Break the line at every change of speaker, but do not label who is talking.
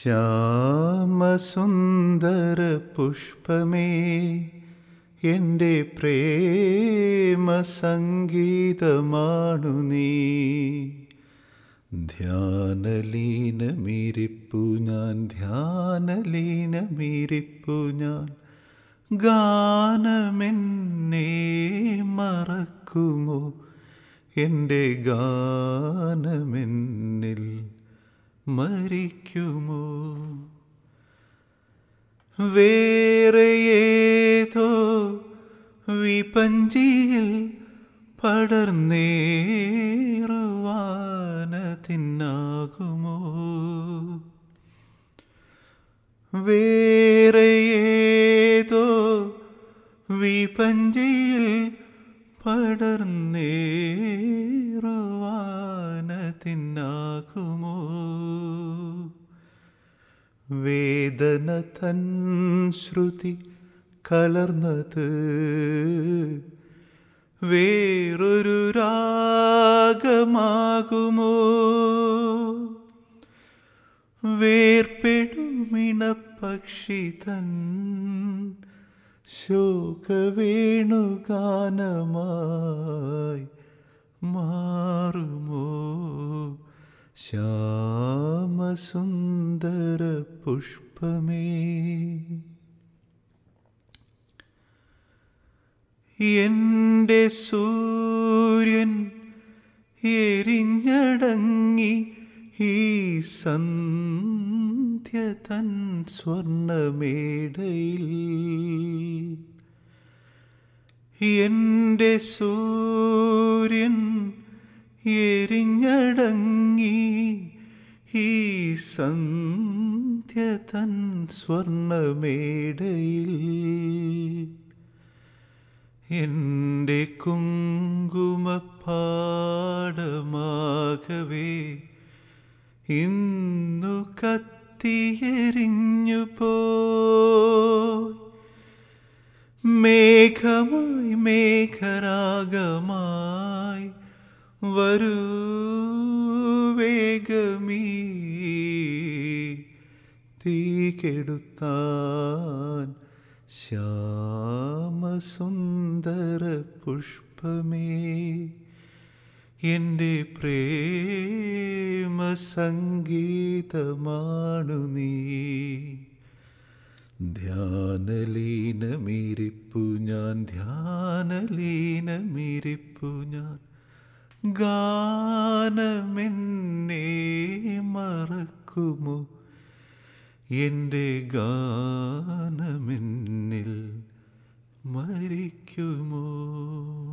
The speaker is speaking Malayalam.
ശ്യാമസുന്ദര പുഷ്പമേ എൻ്റെ പ്രേമ സംഗീതമാണു നീ ധ്യാനലീനമിരിപ്പു ഞാൻ ധ്യാനലീനമിരിപ്പു ഞാൻ ഗാനമെന്നെ മറക്കുമോ എൻ്റെ ഗാനമെന്നിൽ മരിക്കുമോ വേറെ ഏതോ വിപഞ്ചിയിൽ പടർന്നേറുവാനത്തിനാകുമോ വേറെ ഏതോ വിപഞ്ചിയിൽ പടർന്നേറുവാനത്തിനാകുമോ വേദന തൻ ശ്രുതി കലർന്നത് വേറൊരു രാഗമാകുമോ വേർപ്പെടുമിണപ്പക്ഷി തൻ ശോകവേണുഗാനമായി മാറുമോ ശ്യാമസുന്ദര പുഷ്പമേ എൻ്റെ സൂര്യൻ എരിഞ്ഞടങ്ങി ഈ സന്ധ്യ തൻ സ്വർണമേടയിൽ എൻ്റെ സൂര്യൻ എരിഞ്ഞടങ്ങി ഈ സന്ധ്യ തൻ സ്വർണമേടയിൽ എൻ്റെ കുങ്കുമപ്പാടമാകവേ ഇന്നു കത്തിയെരിഞ്ഞു പോ മേഘമായി മേഘരാഗമായി വരൂ വേഗമീ തീ കെടുത്താൻ ശ്യാമസുന്ദര പുഷ്പമേ എൻ്റെ പ്രേമ സംഗീതമാണു നീ ധ്യാനലീനമിരിപ്പു ഞാൻ ധ്യാനലീനമിരിപ്പു ഞാൻ ഗാനമെന്നെ മറക്കുമോ എൻ്റെ ഗാനമെന്നിൽ മരിക്കുമോ